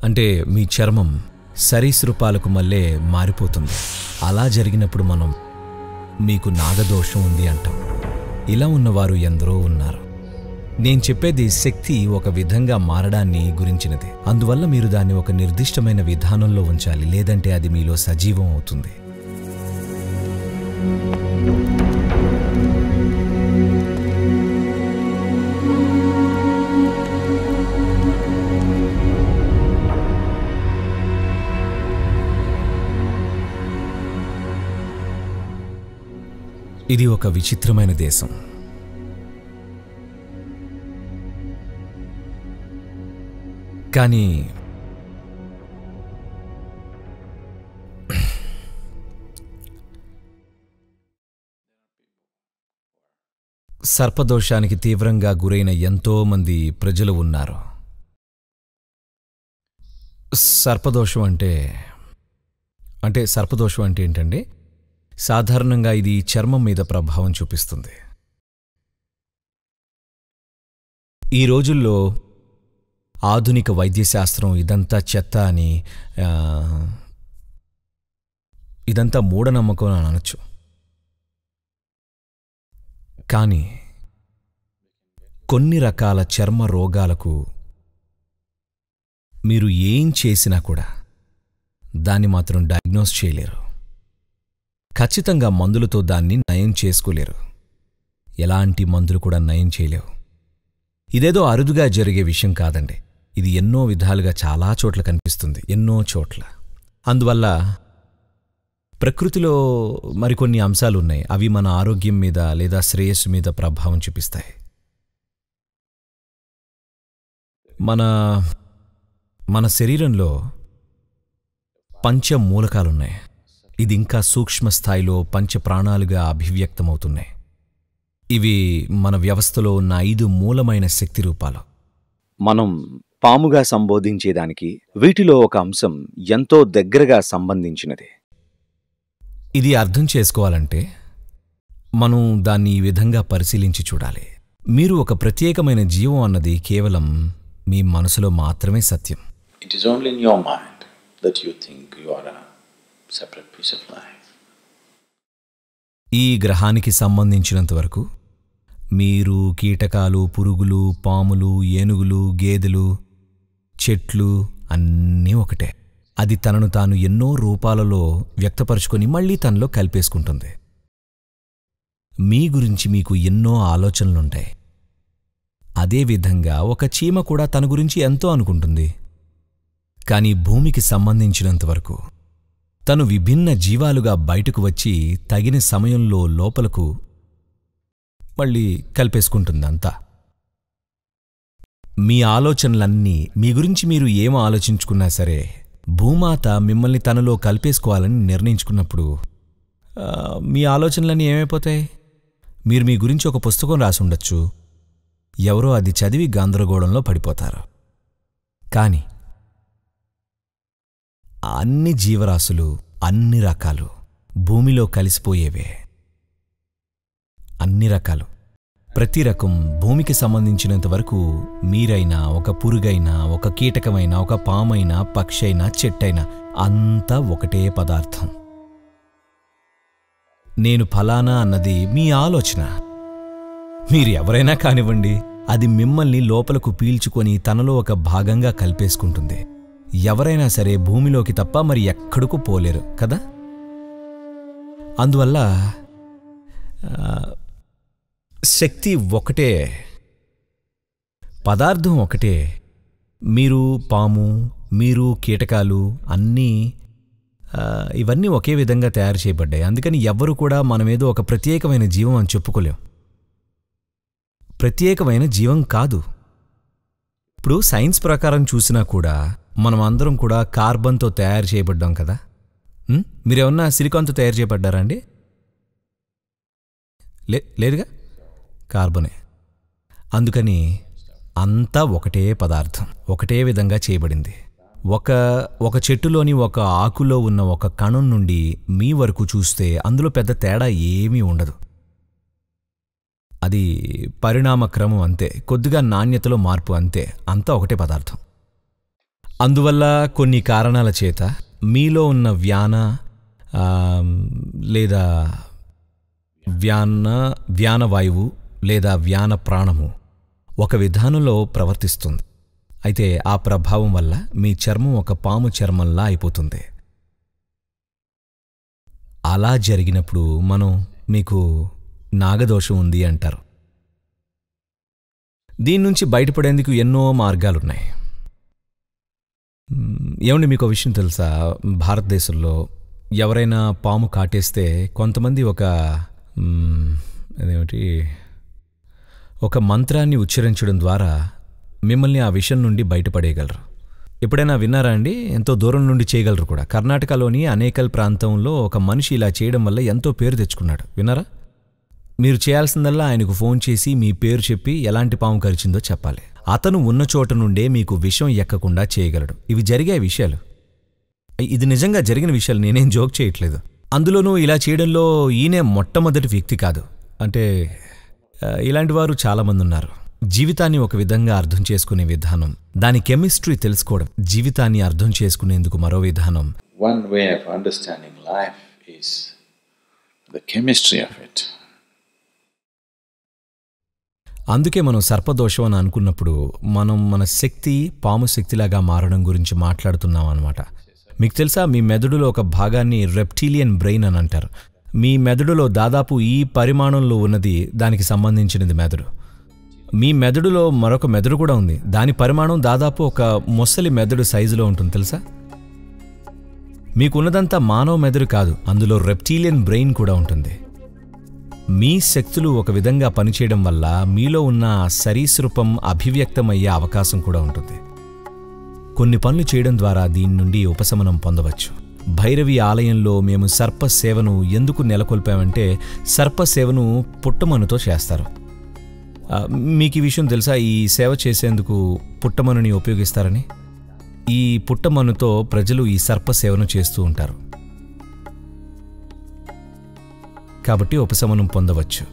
అంటే మీ చర్మం సరీసృపాలకు మళ్ళే మారిపోతుంది అలా జరిగినప్పుడు మనం మీకు నాగదోషం ఉంది అంటాం ఇలా ఉన్నవారు ఎందరో ఉన్నారు నేను చెప్పేది శక్తి ఒక విధంగా మారడాన్ని గురించినది అందువల్ల మీరు దాన్ని ఒక నిర్దిష్టమైన విధానంలో ఉంచాలి లేదంటే అది మీలో సజీవం అవుతుంది ఇది ఒక విచిత్రమైన దేశం కానీ సర్పదోషానికి తీవ్రంగా గురైన ఎంతో మంది ప్రజలు ఉన్నారు సర్పదోషం అంటే అంటే సర్పదోషం అంటే ఏంటండి సాధారణంగా ఇది చర్మం మీద ప్రభావం చూపిస్తుంది ఈ రోజుల్లో ఆధునిక వైద్యశాస్త్రం ఇదంతా చెత్త అని ఆ, ఇదంతా మూఢనమ్మకం అని అనొచ్చు కానీ కొన్ని రకాల చర్మ రోగాలకు మీరు ఏం చేసినా కూడా దాన్ని మాత్రం డయాగ్నోస్ చేయలేరు ఖచ్చితంగా మందులతో దాన్ని నయం చేసుకోలేరు ఎలాంటి మందులు కూడా నయం చేయలేవు ఇదేదో అరుదుగా జరిగే విషయం కాదండి ఇది ఎన్నో విధాలుగా చాలా చోట్ల కనిపిస్తుంది ఎన్నో చోట్ల అందువల్ల ప్రకృతిలో మరికొన్ని అంశాలు ఉన్నాయి అవి మన ఆరోగ్యం మీద లేదా శ్రేయస్సు మీద ప్రభావం చూపిస్తాయి మన మన శరీరంలో పంచమూలకాలున్నాయి ఇది ఇంకా సూక్ష్మ స్థాయిలో పంచ ప్రాణాలుగా అభివ్యక్తమవుతున్నాయి ఇవి మన వ్యవస్థలో ఉన్న ఐదు మూలమైన శక్తి రూపాలు మనం పాముగా సంబోధించేదానికి వీటిలో ఒక అంశం ఎంతో దగ్గరగా సంబంధించినది ఇది అర్థం చేసుకోవాలంటే మనం దాన్ని ఈ విధంగా పరిశీలించి చూడాలి మీరు ఒక ప్రత్యేకమైన జీవం అన్నది కేవలం మీ మనసులో మాత్రమే సత్యం It is only in your mind that you think you are a separate piece of life. ఈ గ్రహానికి సంబంధించినంత వరకు మీరు కీటకాలు పురుగులు పాములు ఏనుగులు గేదెలు చెట్లు అన్నీ ఒకటే అది తనను తాను ఎన్నో రూపాలలో వ్యక్తపరుచుకొని మళ్ళీ తనలో కలిపేసుకుంటుంది మీ గురించి మీకు ఎన్నో ఆలోచనలుంటాయి అదేవిధంగా ఒక చీమ కూడా తన గురించి ఎంతో అనుకుంటుంది కానీ భూమికి సంబంధించినంతవరకు తను విభిన్న జీవాలుగా బయటకు వచ్చి తగిన సమయంలో లోపలకు మళ్ళీ కలిపేసుకుంటుందంతా మీ ఆలోచనలన్నీ మీ గురించి మీరు ఏం ఆలోచించుకున్నా సరే భూమాత మిమ్మల్ని తనలో కలిపేసుకోవాలని నిర్ణయించుకున్నప్పుడు ఆ, మీ ఆలోచనలన్నీ ఏమైపోతాయి మీరు మీ గురించి ఒక పుస్తకం రాసి ఉండొచ్చు ఎవరో అది చదివి గందరగోళంలో పడిపోతారు కానీ అన్ని జీవరాశులు అన్ని రకాలు భూమిలో కలిసిపోయేవే అన్ని రకాలు ప్రతి రకం భూమికి సంబంధించినంత వరకు మీరైనా ఒక పురుగైనా ఒక కీటకమైనా ఒక పామైనా పక్షైనా చెట్టైనా అంతా ఒకటే పదార్థం నేను ఫలానా అన్నది మీ ఆలోచన మీరు ఎవరైనా కానివ్వండి అది మిమ్మల్ని లోపలకు పీల్చుకొని తనలో ఒక భాగంగా కలిపేసుకుంటుంది ఎవరైనా సరే భూమిలోకి తప్ప మరి ఎక్కడికూ పోలేరు కదా అందువల్ల ఆ, శక్తి ఒకటే పదార్థం ఒకటే మీరు పాము మీరు కీటకాలు అన్నీ ఆ, ఇవన్నీ ఒకే విధంగా తయారు చేయబడ్డాయి అందుకని ఎవ్వరు కూడా మనమేదో ఒక ప్రత్యేకమైన జీవం అని చెప్పుకోలేం ప్రత్యేకమైన జీవం కాదు ఇప్పుడు సైన్స్ ప్రకారం చూసినా కూడా మనం అందరం కూడా కార్బన్తో తయారు చేయబడ్డాం కదా ఉం? మీరేమన్నా సిలికాన్తో తయారు చేయబడ్డారా అండి లే లేదుగా కార్బనే అందుకని అంతా ఒకటే పదార్థం ఒకటే విధంగా చేయబడింది ఒక ఒక చెట్టులోని ఒక ఆకులో ఉన్న ఒక కణం నుండి మీ వరకు చూస్తే అందులో పెద్ద తేడా ఏమీ ఉండదు అది పరిణామ క్రమం అంతే కొద్దిగా నాణ్యతలో మార్పు అంతే అంతా ఒకటే పదార్థం అందువల్ల కొన్ని కారణాల చేత మీలో ఉన్న వ్యాన ఆ, లేదా వ్యాన వ్యానవాయువు లేదా వ్యాన ప్రాణము ఒక విధానంలో ప్రవర్తిస్తుంది అయితే ఆ ప్రభావం వల్ల మీ చర్మం ఒక పాము చర్మంలా అయిపోతుంది అలా జరిగినప్పుడు మనం మీకు నాగదోషం ఉంది అంటారు దీని నుంచి బయటపడేందుకు ఎన్నో మార్గాలున్నాయి మ్, ఏమండి మీకు విషయం తెలుసా భారతదేశంలో ఎవరైనా పాము కాటేస్తే కొంతమంది ఒక మ్, అదేమిటి ఒక మంత్రాన్ని ఉచ్చరించడం ద్వారా మిమ్మల్ని ఆ విషయం నుండి బయటపడేయగలరు ఎప్పుడైనా విన్నారా అండి ఎంతో దూరం నుండి చేయగలరు కూడా కర్ణాటకలోని అనేకల్ ప్రాంతంలో ఒక మనిషి ఇలా చేయడం వల్ల ఎంతో పేరు తెచ్చుకున్నాడు విన్నారా మీరు చేయాల్సిందల్లా ఆయనకు ఫోన్ చేసి మీ పేరు చెప్పి ఎలాంటి పాము కరిచిందో చెప్పాలి అతను ఉన్న చోట నుండే మీకు విషం ఎక్కకుండా చేయగలడు ఇవి జరిగే విషయాలు ఇది నిజంగా జరిగిన విషయాలు నేనేం జోక్ చేయట్లేదు అందులోనూ ఇలా చేయడంలో ఈయనే మొట్టమొదటి వ్యక్తి కాదు అంటే ఆ, ఇలాంటి వారు చాలామంది ఉన్నారు జీవితాన్ని ఒక విధంగా అర్థం చేసుకునే విధానం దాని కెమిస్ట్రీ తెలుసుకోవడం జీవితాన్ని అర్థం చేసుకునేందుకు మరో విధానం One way of understanding life is the chemistry of it. అందుకే మనం సర్పదోషం అని అనుకున్నప్పుడు మనం మన శక్తి పాము శక్తిలాగా మారడం గురించి మాట్లాడుతున్నాం అనమాట మీకు తెలుసా మీ మెదడులో ఒక భాగాన్ని రెప్టీలియన్ బ్రెయిన్ అని అంటారు మీ మెదడులో దాదాపు ఈ పరిమాణంలో ఉన్నది దానికి సంబంధించినది మెదడు మీ మెదడులో మరొక మెదడు కూడా ఉంది దాని పరిమాణం దాదాపు ఒక మొసలి మెదడు సైజులో ఉంటుంది తెలుసా మీకున్నదంతా మానవ మెదడు కాదు అందులో రెప్టీలియన్ బ్రెయిన్ కూడా ఉంటుంది మీ శక్తులు ఒక విధంగా పనిచేయడం వల్ల మీలో ఉన్న ఆ సరీసృపం అభివ్యక్తమయ్యే అవకాశం కూడా ఉంటుంది కొన్ని పనులు చేయడం ద్వారా దీని నుండి ఉపశమనం పొందవచ్చు భైరవి ఆలయంలో మేము సర్ప సేవను ఎందుకు నెలకొల్పామంటే సర్ప సేవను పుట్టమనుతో చేస్తారు ఆ, మీకు ఈ విషయం తెలుసా ఈ సేవ చేసేందుకు పుట్టమనుని ఉపయోగిస్తారని ఈ పుట్టమనుతో ప్రజలు ఈ సర్ప సేవను చేస్తూ ఉంటారు కాబట్టి ఉపశమనం పొందవచ్చు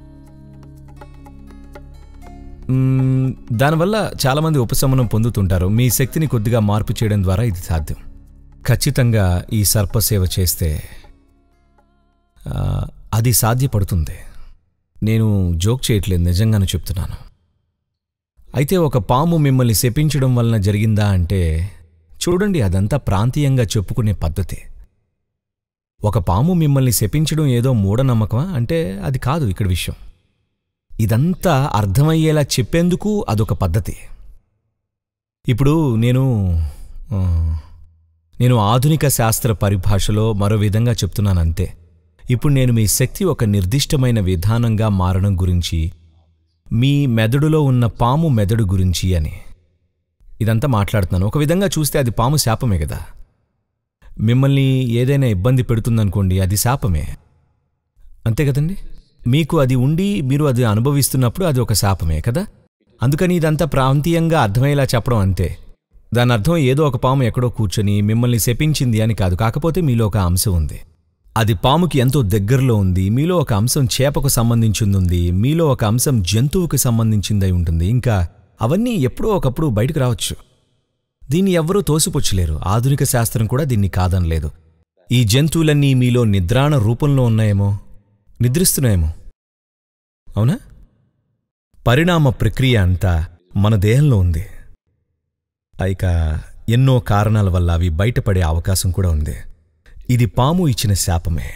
మ్మ్, దానివల్ల చాలామంది ఉపశమనం పొందుతుంటారు మీ శక్తిని కొద్దిగా మార్పు చేయడం ద్వారా ఇది సాధ్యం ఖచ్చితంగా ఈ సర్పసేవ చేస్తే ఆ, అది సాధ్యపడుతుంది నేను జోక్ చేయట్లేదు నిజంగానే చెప్తున్నాను అయితే ఒక పాము మిమ్మల్ని శపించడం వలన జరిగిందా అంటే చూడండి అదంతా ప్రాంతీయంగా చెప్పుకునే పద్ధతి ఒక పాము మిమ్మల్ని శపించడం ఏదో మూఢనమ్మకమా అంటే అది కాదు ఇక్కడ విషయం ఇదంతా అర్థమయ్యేలా చెప్పేందుకు అదొక పద్ధతి ఇప్పుడు నేను ఆ, నేను ఆధునిక శాస్త్ర పరిభాషలో మరో విధంగా చెప్తున్నాను అంతే ఇప్పుడు నేను మీ శక్తి ఒక నిర్దిష్టమైన విధానంగా మారడం గురించి మీ మెదడులో ఉన్న పాము మెదడు గురించి అని ఇదంతా మాట్లాడుతున్నాను ఒక విధంగా చూస్తే అది పాము శాపమే కదా మిమ్మల్ని ఏదైనా ఇబ్బంది పెడుతుందనుకోండి అది శాపమే అంతే కదండి మీకు అది ఉండి మీరు అది అనుభవిస్తున్నప్పుడు అది ఒక శాపమే కదా అందుకని ఇదంతా ప్రాంతీయంగా అర్థమయ్యేలా చెప్పడం అంతే దాని అర్థం ఏదో ఒక పాము ఎక్కడో కూర్చొని మిమ్మల్ని శపించింది అని కాదు కాకపోతే మీలో ఒక అంశం ఉంది అది పాముకి ఎంతో దగ్గరలో ఉంది మీలో ఒక అంశం చేపకు సంబంధించింది ఉంది మీలో ఒక అంశం జంతువుకి సంబంధించిందై ఉంటుంది ఇంకా అవన్నీ ఎప్పుడో ఒకప్పుడు బయటకు రావచ్చు దీన్ని ఎవ్వరూ తోసిపుచ్చలేరు ఆధునిక శాస్త్రం కూడా దీన్ని కాదనలేదు ఈ జంతువులన్నీ మీలో నిద్రాణ రూపంలో ఉన్నాయేమో నిద్రిస్తున్నాయేమో అవునా పరిణామ ప్రక్రియ అంతా మన దేహంలో ఉంది ఇక ఎన్నో కారణాల వల్ల అవి బయటపడే అవకాశం కూడా ఉంది ఇది పాము ఇచ్చిన శాపమే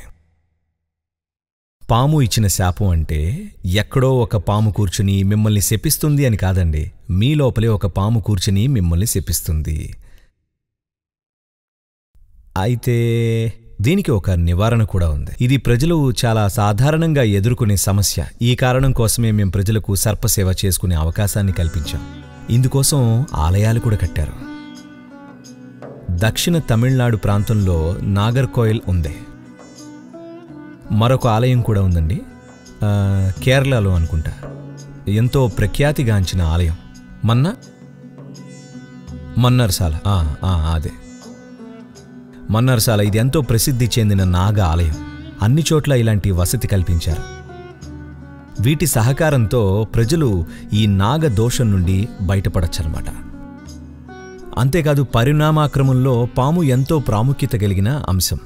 పాము ఇచ్చిన శాపం అంటే ఎక్కడో ఒక పాము కూర్చుని మిమ్మల్ని శపిస్తుంది అని కాదండి మీ లోపలే ఒక పాము కూర్చుని మిమ్మల్ని శపిస్తుంది అయితే దీనికి ఒక నివారణ కూడా ఉంది ఇది ప్రజలు చాలా సాధారణంగా ఎదుర్కొనే సమస్య ఈ కారణం కోసమే మేము ప్రజలకు సర్పసేవ చేసుకునే అవకాశాన్ని కల్పించాం ఇందుకోసం ఆలయాలు కూడా కట్టారు దక్షిణ తమిళనాడు ప్రాంతంలో నాగర్కోయిల్ ఉంది మరొక ఆలయం కూడా ఉందండి ఆ, కేరళలో అనుకుంటా ఎంతో ప్రఖ్యాతిగాంచిన ఆలయం మన్న మన్నర్సాల ఆ, ఆ, అదే మన్నర్సాల ఇది ఎంతో ప్రసిద్ధి చెందిన నాగ ఆలయం అన్ని చోట్ల ఇలాంటి వసతి కల్పించారు వీటి సహకారంతో ప్రజలు ఈ నాగ దోషం నుండి బయటపడచ్చనమాట అంతేకాదు పరిణామాక్రమంలో పాము ఎంతో ప్రాముఖ్యత కలిగిన అంశం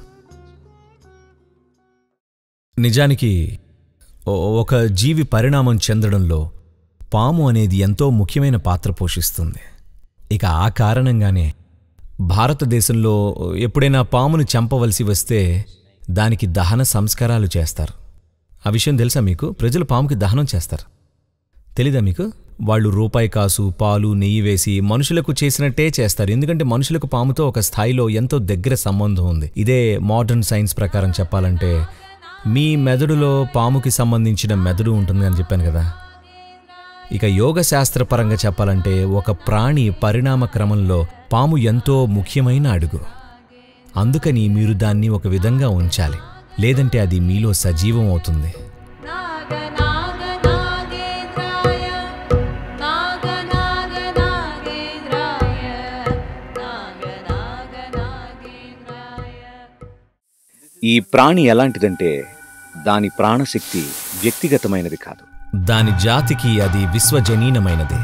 నిజానికి ఓ- ఒక జీవి పరిణామం చెందడంలో పాము అనేది ఎంతో ముఖ్యమైన పాత్ర పోషిస్తుంది ఇక ఆ కారణంగానే భారతదేశంలో ఎప్పుడైనా పామును చంపవలసి వస్తే దానికి దహన సంస్కారాలు చేస్తారు ఆ విషయం తెలుసా మీకు ప్రజలు పాముకి దహనం చేస్తారు తెలీదా మీకు వాళ్ళు రూపాయి కాసు పాలు నెయ్యి వేసి మనుషులకు చేసినట్టే చేస్తారు ఎందుకంటే మనుషులకు పాముతో ఒక స్థాయిలో ఎంతో దగ్గర సంబంధం ఉంది ఇదే మోడర్న్ సైన్స్ ప్రకారం చెప్పాలంటే మీ మెదడులో పాముకి సంబంధించిన మెదడు ఉంటుంది అని చెప్పాను కదా ఇక యోగ శాస్త్రపరంగా చెప్పాలంటే ఒక ప్రాణి పరిణామ క్రమంలో పాము ఎంతో ముఖ్యమైన అడుగు అందుకని మీరు దాన్ని ఒక విధంగా ఉంచాలి లేదంటే అది మీలో సజీవం అవుతుంది నాగ నాగ నాగేంద్రాయ నాగ నాగ నాగేంద్రాయ నాగ నాగ నాగేంద్రాయ ఈ ప్రాణి ఎలాంటిదంటే దాని ప్రాణశక్తి వ్యక్తిగతమైనది కాదు దాని జాతికి అది విశ్వజనీనమైనది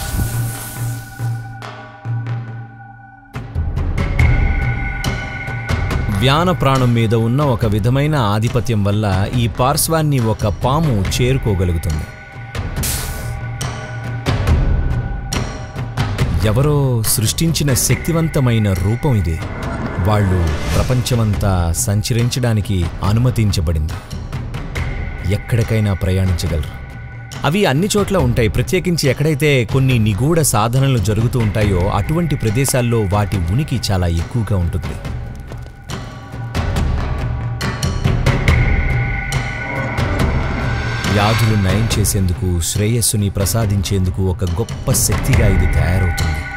వ్యాన ప్రాణం మీద ఉన్న ఒక విధమైన ఆధిపత్యం వల్ల ఈ పార్శ్వాన్ని ఒక పాము చేరుకోగలుగుతుంది ఎవరో సృష్టించిన శక్తివంతమైన రూపం ఇది వాళ్ళు ప్రపంచమంతా సంచరించడానికి అనుమతించబడింది ఎక్కడికైనా ప్రయాణించగలరు అవి అన్ని చోట్ల ఉంటాయి ప్రత్యేకించి ఎక్కడైతే కొన్ని నిగూఢ సాధనలు జరుగుతూ ఉంటాయో అటువంటి ప్రదేశాల్లో వాటి ఉనికి చాలా ఎక్కువగా ఉంటుంది వ్యాధులు నయం చేసేందుకు శ్రేయస్సుని ప్రసాదించేందుకు ఒక గొప్ప శక్తిగా ఇది తయారవుతుంది